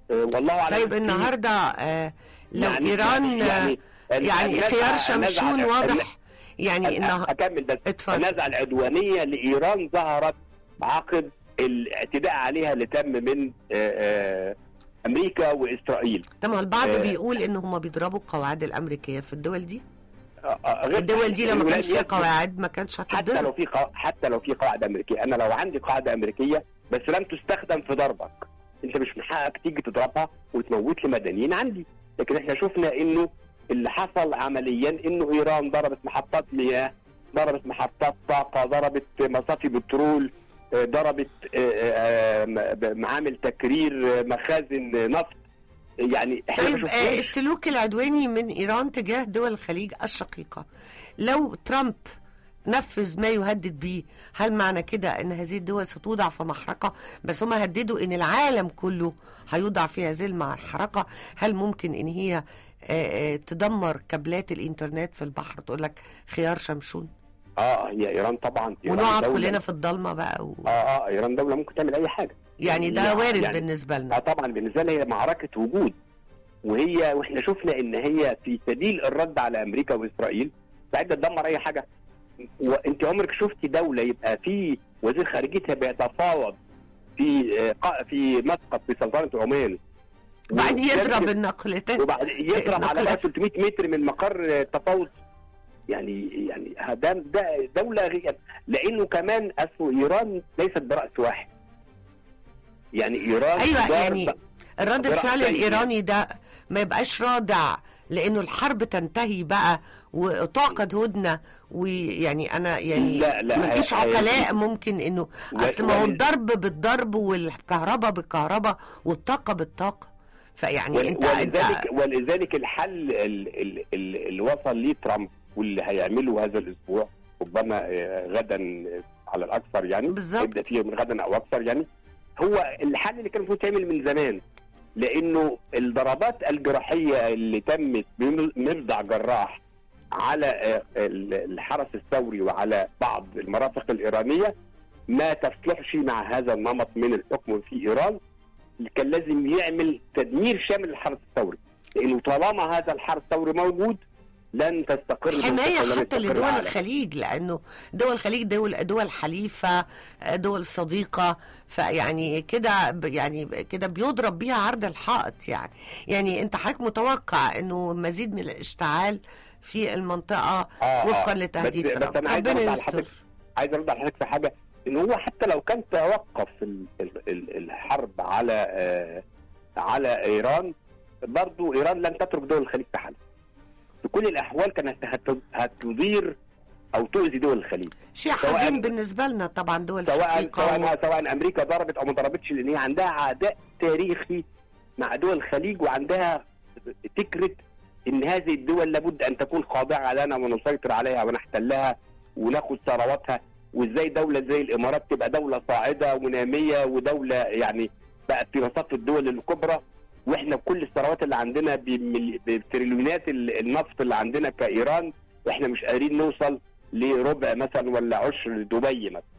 آه، والله اعلم طيب في- النهارده آه لو يعني- ايران يعني- يعني, يعني النزعة- خيار النزعة- شمشون واضح يعني أ- انه اكمل بس اتفضل. النزعه العدوانيه لايران ظهرت عقب الاعتداء عليها اللي تم من آه، آه، امريكا واسرائيل طبعا البعض آه. بيقول ان هم بيضربوا القواعد الامريكيه في الدول دي آه، آه، غير الدول دي لو ما كانش فيها الولايات- قواعد ما كانش حتى لو هتضرب في قا... حتى لو في قاعده امريكيه انا لو عندي قاعده امريكيه بس لم تستخدم في ضربك انت مش من حقك تيجي تضربها وتموت لي مدنيين عندي لكن احنا شفنا انه اللي حصل عمليا انه ايران ضربت محطات مياه ضربت محطات طاقه ضربت مصافي بترول آه، ضربت آه، آه، آه، معامل تكرير آه، مخازن نفط يعني احنا ما طيب آه شفناش السلوك العدواني من ايران تجاه دول الخليج الشقيقه لو ترامب نفذ ما يهدد به هل معنى كده ان هذه الدول ستوضع في محرقه بس هم هددوا ان العالم كله هيوضع في هذه المحرقه هل ممكن ان هي آه، آه، تدمر كابلات الانترنت في البحر تقول لك خيار شمشون اه هي ايران طبعا إيران ونقعد دولة- كلنا في الضلمه بقى و... اه اه ايران دوله ممكن تعمل اي حاجه يعني ده يعني- وارد يعني- بالنسبه اه لنا طبعا بالنسبه لي هي معركه وجود وهي واحنا شفنا ان هي في سبيل الرد على امريكا واسرائيل مستعده تدمر اي حاجه وانت عمرك شفتي دوله يبقى في وزير خارجيتها بيتفاوض في آه، قا- في مسقط في سلطنه عمان وبعدين يضرب ويركب- النقلتين وبعد يضرب على النقلات. 300 متر من مقر التفاوض يعني يعني ده ده دوله غير لانه كمان اصل ايران ليست براس واحد يعني ايران ايوه ضارب- يعني الرد برأس الفعل تاني. الايراني ده ما يبقاش رادع لانه الحرب تنتهي بقى وتعقد هدنه ويعني انا يعني لا، لا، ما فيش هي- عقلاء ممكن انه لا، اصل ما هو ول- الضرب بالضرب والكهرباء بالكهرباء والطاقه بالطاقه فيعني ول- انت انت ولذلك ولذلك الحل ال- ال- ال- اللي وصل ليه ترامب واللي هيعمله هذا الاسبوع ربما آه، غدا على الاكثر يعني بالظبط. يبدا فيه من غدا او اكثر يعني هو الحل اللي كان المفروض يتعمل من زمان لانه الضربات الجراحيه اللي تمت بمفزع جراح على آه، ال- الحرس الثوري وعلى بعض المرافق الايرانيه ما تصلحش مع هذا النمط من الحكم في ايران كان لازم يعمل تدمير شامل للحرس الثوري لانه طالما هذا الحرس الثوري موجود لن تستقر المنطقة حمايه ولن حتى يستقر لدول العالم. الخليج لانه دول الخليج دول دول حليفه دول صديقه فيعني كده ب- يعني كده بيضرب بيها عرض الحائط يعني يعني انت حضرتك متوقع انه مزيد من الاشتعال في المنطقه آه، آه. وفقا بس- لتهديد بس ترامب أنا عايز ربنا أرد على يستر حضرتك. عايز ارد على حضرتك في حاجه ان هو حتى لو كان توقف ال- ال- ال- الحرب على آه، على ايران برضو ايران لن تترك دول الخليج في حالها في كل الاحوال كانت هت- هتضير او تؤذي دول الخليج شيء سواء- حزين بالنسبه لنا طبعا دول سواء شقيقه و... سواء سواء امريكا ضربت او ما ضربتش لان هي عندها عداء تاريخي مع دول الخليج وعندها فكره ان هذه الدول لابد ان تكون خاضعه لنا ونسيطر عليها ونحتلها وناخد ثرواتها وازاي دوله زي الامارات تبقى دوله صاعده وناميه ودوله يعني بقت في مصاف الدول الكبرى واحنا كل الثروات اللي عندنا بمل- بتريليونات ال- النفط اللي عندنا كايران احنا مش قادرين نوصل لربع مثلا ولا عشر دبي مثلا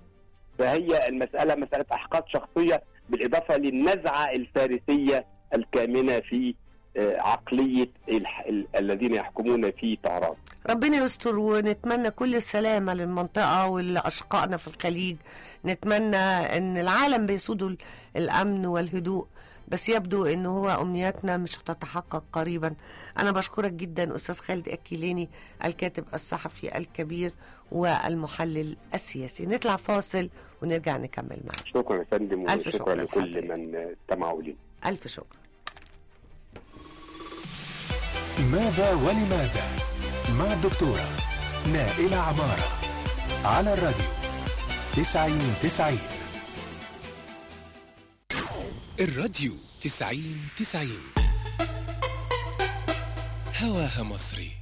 فهي المساله مساله احقاد شخصيه بالاضافه للنزعه الفارسيه الكامنه في آه، عقليه الح- ال- الذين يحكمون في طهران ربنا يستر ونتمنى كل السلامة للمنطقة ولأشقائنا في الخليج نتمنى أن العالم بيسوده ال- الأمن والهدوء بس يبدو أن هو أمنياتنا مش هتتحقق قريبا أنا بشكرك جدا أستاذ خالد أكيلاني الكاتب الصحفي الكبير والمحلل السياسي نطلع فاصل ونرجع نكمل معك شكرا يا فندم ألف وشكرا شكر لكل لحضرتك. من آه، استمعوا لي ألف شكر ماذا ولماذا مع الدكتورة نائلة عمارة على الراديو تسعين تسعين الراديو تسعين تسعين هواها مصري